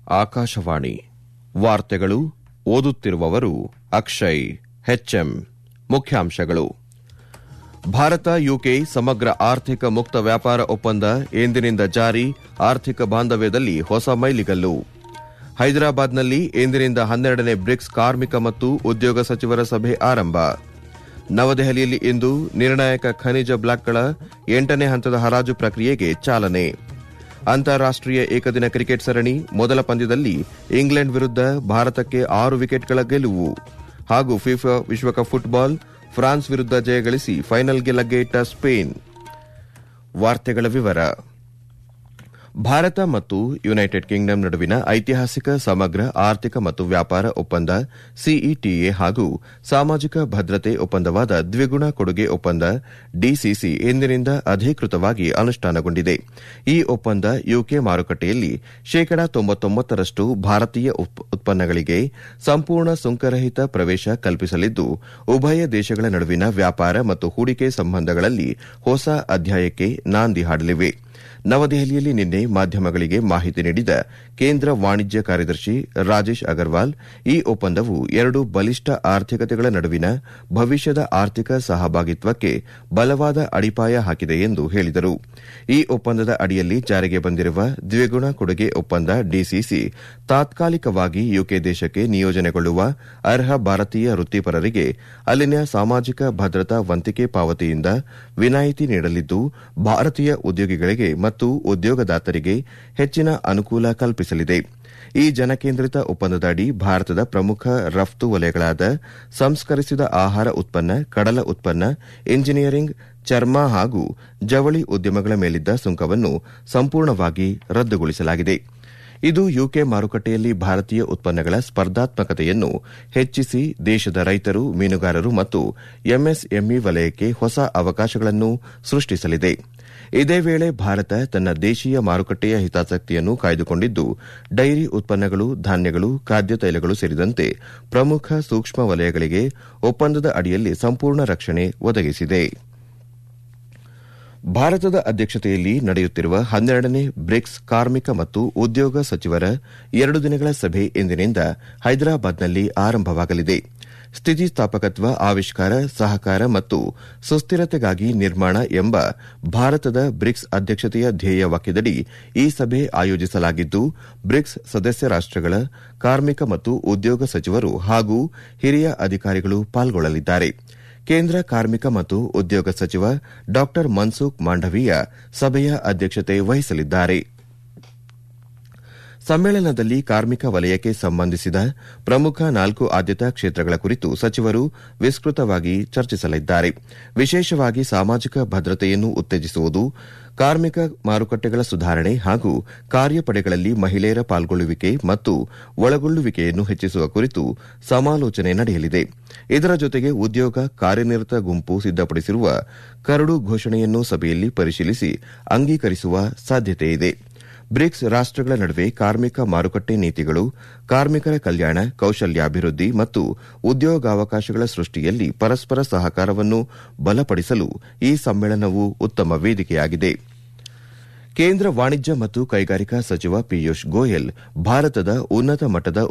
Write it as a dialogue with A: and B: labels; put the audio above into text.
A: ಆಕಾಶವಾಣಿ ವಾರ್ತೆಗಳು ಓದುತ್ತಿರುವವರು ಅಕ್ಷಯ್ ಹೆಚ್ಎಂ ಮುಖ್ಯಾಂಶಗಳು ಭಾರತ ಯುಕೆ ಸಮಗ್ರ ಆರ್ಥಿಕ ಮುಕ್ತ ವ್ಯಾಪಾರ ಒಪ್ಪಂದ ಎಂದಿನಿಂದ ಜಾರಿ ಆರ್ಥಿಕ ಬಾಂಧವ್ಯದಲ್ಲಿ ಹೊಸ ಮೈಲಿಗಲ್ಲು ಹೈದರಾಬಾದ್ನಲ್ಲಿ ಇಂದಿನಿಂದ ಹನ್ನೆರಡನೇ ಬ್ರಿಕ್ಸ್ ಕಾರ್ಮಿಕ ಮತ್ತು ಉದ್ಯೋಗ ಸಚಿವರ ಸಭೆ ಆರಂಭ ನವದೆಹಲಿಯಲ್ಲಿ ಇಂದು ನಿರ್ಣಾಯಕ ಖನಿಜ ಬ್ಲಾಕ್ಗಳ ಎಂಟನೇ ಹಂತದ ಹರಾಜು ಪ್ರಕ್ರಿಯೆಗೆ ಚಾಲನೆ ಅಂತಾರಾಷ್ಟೀಯ ಏಕದಿನ ಕ್ರಿಕೆಟ್ ಸರಣಿ ಮೊದಲ ಪಂದ್ಯದಲ್ಲಿ ಇಂಗ್ಲೆಂಡ್ ವಿರುದ್ಧ ಭಾರತಕ್ಕೆ ಆರು ವಿಕೆಟ್ಗಳ ಗೆಲುವು ಹಾಗೂ ಫಿಫಾ ವಿಶ್ವಕಪ್ ಫುಟ್ಬಾಲ್ ಫ್ರಾನ್ಸ್ ವಿರುದ್ಧ ಜಯಗಳಿಸಿ ಫೈನಲ್ಗೆ ಲಗ್ಗೆಯಿಟ್ಟ ಸ್ಪೇನ್ ವಾರ್ತೆಗಳ ವಿವರ ಭಾರತ ಮತ್ತು ಯುನೈಟೆಡ್ ಕಿಂಗ್ಡಮ್ ನಡುವಿನ ಐತಿಹಾಸಿಕ ಸಮಗ್ರ ಆರ್ಥಿಕ ಮತ್ತು ವ್ಯಾಪಾರ ಒಪ್ಪಂದ ಸಿಇಟಿಎ ಹಾಗೂ ಸಾಮಾಜಿಕ ಭದ್ರತೆ ಒಪ್ಪಂದವಾದ ದ್ವಿಗುಣ ಕೊಡುಗೆ ಒಪ್ಪಂದ ಡಿಸಿಸಿ ಇಂದಿನಿಂದ ಅಧಿಕೃತವಾಗಿ ಅನುಷ್ಠಾನಗೊಂಡಿದೆ ಈ ಒಪ್ಪಂದ ಯುಕೆ ಮಾರುಕಟ್ಟೆಯಲ್ಲಿ ಶೇಕಡಾ ತೊಂಬತ್ತೊಂಬತ್ತರಷ್ಟು ಭಾರತೀಯ ಉತ್ಪನ್ನಗಳಿಗೆ ಸಂಪೂರ್ಣ ಸುಂಕರಹಿತ ಪ್ರವೇಶ ಕಲ್ಪಿಸಲಿದ್ದು ಉಭಯ ದೇಶಗಳ ನಡುವಿನ ವ್ಯಾಪಾರ ಮತ್ತು ಹೂಡಿಕೆ ಸಂಬಂಧಗಳಲ್ಲಿ ಹೊಸ ಅಧ್ಯಾಯಕ್ಕೆ ನಾಂದಿ ಹಾಡಲಿವೆ ನವದೆಹಲಿಯಲ್ಲಿ ನಿನ್ನೆ ಮಾಧ್ಯಮಗಳಿಗೆ ಮಾಹಿತಿ ನೀಡಿದ ಕೇಂದ್ರ ವಾಣಿಜ್ಯ ಕಾರ್ಯದರ್ಶಿ ರಾಜೇಶ್ ಅಗರ್ವಾಲ್ ಈ ಒಪ್ಪಂದವು ಎರಡು ಬಲಿಷ್ಠ ಆರ್ಥಿಕತೆಗಳ ನಡುವಿನ ಭವಿಷ್ಯದ ಆರ್ಥಿಕ ಸಹಭಾಗಿತ್ವಕ್ಕೆ ಬಲವಾದ ಅಡಿಪಾಯ ಹಾಕಿದೆ ಎಂದು ಹೇಳಿದರು ಈ ಒಪ್ಪಂದದ ಅಡಿಯಲ್ಲಿ ಜಾರಿಗೆ ಬಂದಿರುವ ದ್ವಿಗುಣ ಕೊಡುಗೆ ಒಪ್ಪಂದ ಡಿಸಿಸಿ ತಾತ್ಕಾಲಿಕವಾಗಿ ಯುಕೆ ದೇಶಕ್ಕೆ ನಿಯೋಜನೆಗೊಳ್ಳುವ ಅರ್ಹ ಭಾರತೀಯ ವೃತ್ತಿಪರರಿಗೆ ಅಲ್ಲಿನ ಸಾಮಾಜಿಕ ಭದ್ರತಾ ವಂತಿಕೆ ಪಾವತಿಯಿಂದ ವಿನಾಯಿತಿ ನೀಡಲಿದ್ದು ಭಾರತೀಯ ಉದ್ಯೋಗಿಗಳಿಗೆ ಮತ್ತು ಉದ್ಯೋಗದಾತರಿಗೆ ಹೆಚ್ಚಿನ ಅನುಕೂಲ ಕಲ್ಪಿಸಲಿದೆ ಈ ಜನಕೇಂದ್ರಿತ ಒಪ್ಪಂದದ ಅಡಿ ಭಾರತದ ಪ್ರಮುಖ ರಫ್ತು ವಲಯಗಳಾದ ಸಂಸ್ಕರಿಸಿದ ಆಹಾರ ಉತ್ಪನ್ನ ಕಡಲ ಉತ್ಪನ್ನ ಇಂಜಿನಿಯರಿಂಗ್ ಚರ್ಮ ಹಾಗೂ ಜವಳಿ ಉದ್ಯಮಗಳ ಮೇಲಿದ್ದ ಸುಂಕವನ್ನು ಸಂಪೂರ್ಣವಾಗಿ ರದ್ದುಗೊಳಿಸಲಾಗಿದೆ ಇದು ಯುಕೆ ಮಾರುಕಟ್ಟೆಯಲ್ಲಿ ಭಾರತೀಯ ಉತ್ಪನ್ನಗಳ ಸ್ಪರ್ಧಾತ್ಮಕತೆಯನ್ನು ಹೆಚ್ಚಿಸಿ ದೇಶದ ರೈತರು ಮೀನುಗಾರರು ಮತ್ತು ಎಂಎಸ್ಎಂಇ ವಲಯಕ್ಕೆ ಹೊಸ ಅವಕಾಶಗಳನ್ನು ಸೃಷ್ಟಿಸಲಿದೆ ಇದೇ ವೇಳೆ ಭಾರತ ತನ್ನ ದೇಶೀಯ ಮಾರುಕಟ್ಟೆಯ ಹಿತಾಸಕ್ತಿಯನ್ನು ಕಾಯ್ದುಕೊಂಡಿದ್ದು ಡೈರಿ ಉತ್ಪನ್ನಗಳು ಧಾನ್ಯಗಳು ಖಾದ್ಯ ತೈಲಗಳು ಸೇರಿದಂತೆ ಪ್ರಮುಖ ಸೂಕ್ಷ್ಮ ವಲಯಗಳಿಗೆ ಒಪ್ಪಂದದ ಅಡಿಯಲ್ಲಿ ಸಂಪೂರ್ಣ ರಕ್ಷಣೆ ಒದಗಿಸಿದೆ ಭಾರತದ ಅಧ್ಯಕ್ಷತೆಯಲ್ಲಿ ನಡೆಯುತ್ತಿರುವ ಹನ್ನೆರಡನೇ ಬ್ರಿಕ್ಸ್ ಕಾರ್ಮಿಕ ಮತ್ತು ಉದ್ಯೋಗ ಸಚಿವರ ಎರಡು ದಿನಗಳ ಸಭೆ ಇಂದಿನಿಂದ ಹೈದರಾಬಾದ್ನಲ್ಲಿ ಆರಂಭವಾಗಲಿದೆ ಸ್ಥಿತಿಸ್ಥಾಪಕತ್ವ ಆವಿಷ್ಕಾರ ಸಹಕಾರ ಮತ್ತು ಸುಸ್ಥಿರತೆಗಾಗಿ ನಿರ್ಮಾಣ ಎಂಬ ಭಾರತದ ಬ್ರಿಕ್ಸ್ ಅಧ್ಯಕ್ಷತೆಯ ಧ್ಯೇಯ ವಾಕ್ಯದಡಿ ಈ ಸಭೆ ಆಯೋಜಿಸಲಾಗಿದ್ದು ಬ್ರಿಕ್ಸ್ ಸದಸ್ಯ ರಾಷ್ಟಗಳ ಕಾರ್ಮಿಕ ಮತ್ತು ಉದ್ಯೋಗ ಸಚಿವರು ಹಾಗೂ ಹಿರಿಯ ಅಧಿಕಾರಿಗಳು ಪಾಲ್ಗೊಳ್ಳಲಿದ್ದಾರೆ ಕೇಂದ್ರ ಕಾರ್ಮಿಕ ಮತ್ತು ಉದ್ಯೋಗ ಸಚಿವ ಡಾ ಮನ್ಸುಖ್ ಮಾಂಡವೀಯ ಸಭೆಯ ಅಧ್ಯಕ್ಷತೆ ವಹಿಸಲಿದ್ದಾರೆ ಸಮ್ಮೇಳನದಲ್ಲಿ ಕಾರ್ಮಿಕ ವಲಯಕ್ಕೆ ಸಂಬಂಧಿಸಿದ ಪ್ರಮುಖ ನಾಲ್ಕು ಆದ್ಯತಾ ಕ್ಷೇತ್ರಗಳ ಕುರಿತು ಸಚಿವರು ವಿಸ್ತೃತವಾಗಿ ಚರ್ಚಿಸಲಿದ್ದಾರೆ ವಿಶೇಷವಾಗಿ ಸಾಮಾಜಿಕ ಭದ್ರತೆಯನ್ನು ಉತ್ತೇಜಿಸುವುದು ಕಾರ್ಮಿಕ ಮಾರುಕಟ್ಟೆಗಳ ಸುಧಾರಣೆ ಹಾಗೂ ಕಾರ್ಯಪಡೆಗಳಲ್ಲಿ ಮಹಿಳೆಯರ ಪಾಲ್ಗೊಳ್ಳುವಿಕೆ ಮತ್ತು ಒಳಗೊಳ್ಳುವಿಕೆಯನ್ನು ಹೆಚ್ಚಿಸುವ ಕುರಿತು ಸಮಾಲೋಚನೆ ನಡೆಯಲಿದೆ ಇದರ ಜೊತೆಗೆ ಉದ್ಯೋಗ ಕಾರ್ಯನಿರತ ಗುಂಪು ಸಿದ್ದಪಡಿಸಿರುವ ಕರಡು ಘೋಷಣೆಯನ್ನು ಸಭೆಯಲ್ಲಿ ಪರಿಶೀಲಿಸಿ ಅಂಗೀಕರಿಸುವ ಸಾಧ್ಯತೆಯಿದೆ ಬ್ರಿಕ್ಸ್ ರಾಷ್ಟಗಳ ನಡುವೆ ಕಾರ್ಮಿಕ ಮಾರುಕಟ್ಟೆ ನೀತಿಗಳು ಕಾರ್ಮಿಕರ ಕಲ್ಯಾಣ ಕೌಶಲ್ಯಾಭಿವೃದ್ಧಿ ಮತ್ತು ಉದ್ಯೋಗಾವಕಾಶಗಳ ಸೃಷ್ಟಿಯಲ್ಲಿ ಪರಸ್ಪರ ಸಹಕಾರವನ್ನು ಬಲಪಡಿಸಲು ಈ ಸಮ್ಮೇಳನವು ಉತ್ತಮ ವೇದಿಕೆಯಾಗಿದೆ ಕೇಂದ್ರ ವಾಣಿಜ್ಯ ಮತ್ತು ಕೈಗಾರಿಕಾ ಸಚಿವ ಪಿಯೂಷ್ ಗೋಯಲ್ ಭಾರತದ ಉನ್ನತ ಮಟ್ಟದ